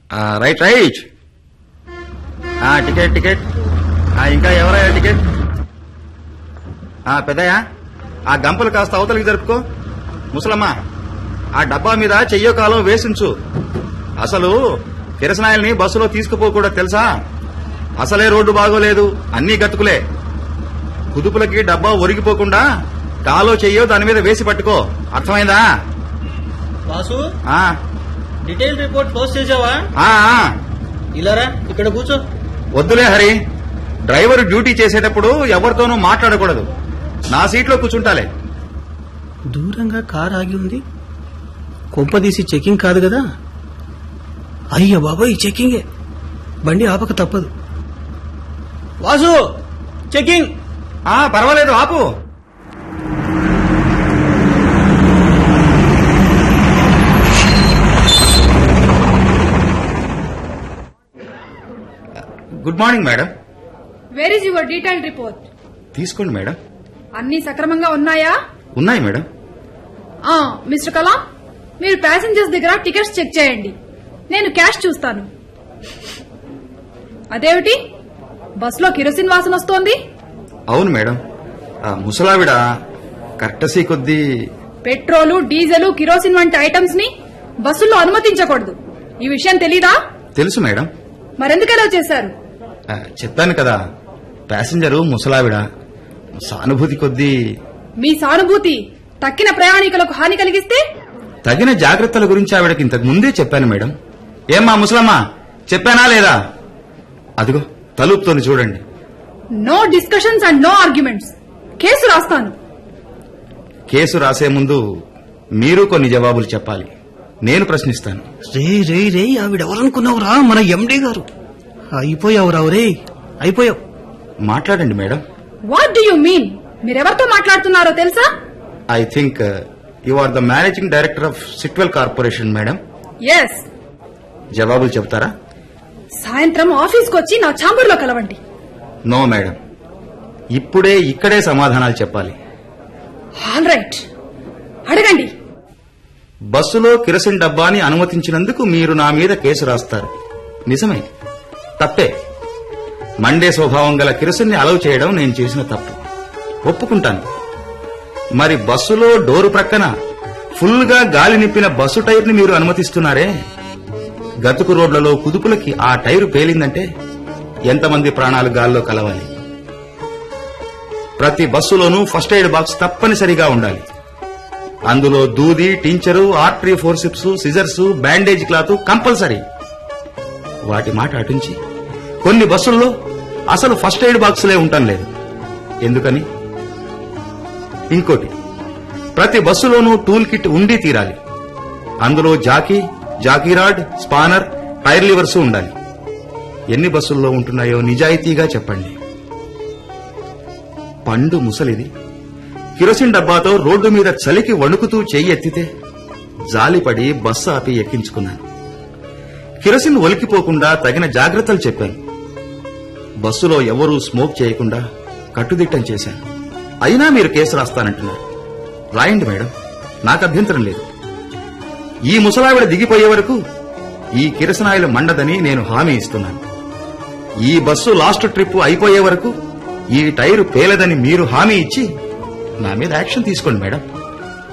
ఆ, right right ఆ, ticket ticket ఆ, ఇంకా ఎవరయ్యా టికెట్ ఆ, పెద్దయ్యా ఆ గంపలు కాస్త అవతలికి జరుపుకో ముసలమ్మ ఆ డబ్బా మీద చెయ్యో కాలం వేసించు అసలు కిరసనాయల్ని బస్సులో తీసుకుపోకూడదు తెలుసా అసలే రోడ్డు బాగోలేదు అన్నీ గతుకులే కుదుపులకి డబ్బా ఒరిగిపోకుండా కాలో చెయ్యో దాని మీద వేసి పట్టుకో అర్థమైందా వాసు ఆ, డీటెయిల్ రిపోర్ట్ పోస్ట్ చేసావా ఆ, ఆ. ఇలారా ఇక్కడ కూర్చో వద్దులే హరి డ్రైవర్ డ్యూటీ చేసేటప్పుడు ఎవరితోనూ మాట్లాడకూడదు నా సీట్లో కూర్చుంటాలే దూరంగా కార్ ఆగి ఉంది కొంపదీసి చెకింగ్ కాదు కదా అయ్య బాబాయ్ చెకింగే బండి ఆపక తప్పదు వాసు చెకింగ్ ఆ పర్వాలేదు ఆపు good morning madam where is your detail report తీసుకోండి మేడం అన్ని సక్రమంగా ఉన్నాయా ఉన్నాయి మేడం ఆ మిస్టర్ కలాం మీరు ప్యాసింజర్స్ దగ్గర టికెట్స్ చెక్ చేయండి నేను క్యాష్ చూస్తాను అదేమిటి బస్సులో కిరోసిన్ వాసన వస్తోంది అవును మేడం ఆ ముసలావిడ కర్టసీ కొద్దీ పెట్రోలు డీజిల్ కిరోసిన్ వంటి ఐటమ్స్ ని బస్సుల్లో అనుమతించకూడదు ఈ విషయం తెలీదా తెలుసు మేడం మరెందుకు చేశారు ఆ, చెప్పాను కదా ప్యాసింజరు ముసలావిడ సానుభూతి కొద్దీ మీ సానుభూతి తక్కిన ప్రయాణికులకు హాని కలిగిస్తే తగిన జాగ్రత్తల గురించి ఆవిడకి ఇంతకు ముందే చెప్పాను మేడం ఏమ్మా ముసలమ్మ చెప్పానా లేదా అదిగో తలుపుతోని చూడండి no discussions and no arguments case రాస్తాను కేసు రాసే ముందు మీరు కొన్ని జవాబులు చెప్పాలి నేను ప్రశ్నిస్తాను రే రే రే ఆవిడెవరనుకున్నావురా మన ఎండి గారు అయిపోయావురా రే అయిపోయావు మాట్లాడండి madam what do you mean మీరెవరితో మాట్లాడుతున్నారో తెలుసా I think you are the managing director of Sitwell corporation madam yes జవాబులు చెప్తారా సాయంత్రం ఆఫీస్కి వచ్చి నా ఛాంబర్లో కలవండి నో మేడం ఇప్పుడే ఇక్కడే సమాధానాలు చెప్పాలి ఆల్ రైట్ అడగండి బస్సులో కిరసిన్ డబ్బాని అనుమతించినందుకు మీరు నా మీద కేసు రాస్తారు నిజమే తప్పే మండే స్వభావం గల కిరసిన్ని అలవ్ చేయడం నేను చేసిన తప్పు ఒప్పుకుంటాను మరి బస్సులో డోరు ప్రక్కన ఫుల్ గా గాలి నింపిన బస్సు టైర్ని మీరు అనుమతిస్తున్నారే గతుకు రోడ్లలో కుదుపులకి ఆ టైరు పేలిందంటే ఎంతమంది ప్రాణాలు గాల్లో కలవాలి ప్రతి బస్సులోనూ ఫస్ట్ ఎయిడ్ బాక్స్ తప్పనిసరిగా ఉండాలి అందులో దూది tincture artery forceps scissors bandage cloth compulsory వాటి మాట అటుంచి కొన్ని బస్సుల్లో అసలు ఫస్ట్ ఎయిడ్ బాక్సులే ఉండటం లేదు ఎందుకని ఇంకోటి ప్రతి బస్సులోనూ టూల్ కిట్ ఉండి తీరాలి అందులో jack jack rod spanner tyre levers ఉండాలి ఎన్ని బస్సుల్లో ఉంటున్నాయో నిజాయితీగా చెప్పండి పండు ముసలిది కిరోసిన్ డబ్బాతో రోడ్డు మీద చలికి వణుకుతూ చెయ్యి ఎత్తితే జాలిపడి బస్సు ఆపి ఎక్కించుకున్నాను కిరోసిన్ ఒలికిపోకుండా తగిన జాగ్రత్తలు చెప్పాను బస్సులో ఎవరూ స్మోక్ చేయకుండా కట్టుదిట్టం చేశాను అయినా మీరు కేసు రాస్తానంటున్నారు రాయండి మేడం నాకు అభ్యంతరం లేదు ఈ ముసలావిడ దిగిపోయే వరకు ఈ కిరసనాయిలు మండదని నేను హామీ ఇస్తున్నాను ఈ బస్సు లాస్ట్ ట్రిప్ అయిపోయే వరకు ఈ టైరు పేలదని మీరు హామీ ఇచ్చి నా మీద యాక్షన్ తీసుకోండి మేడం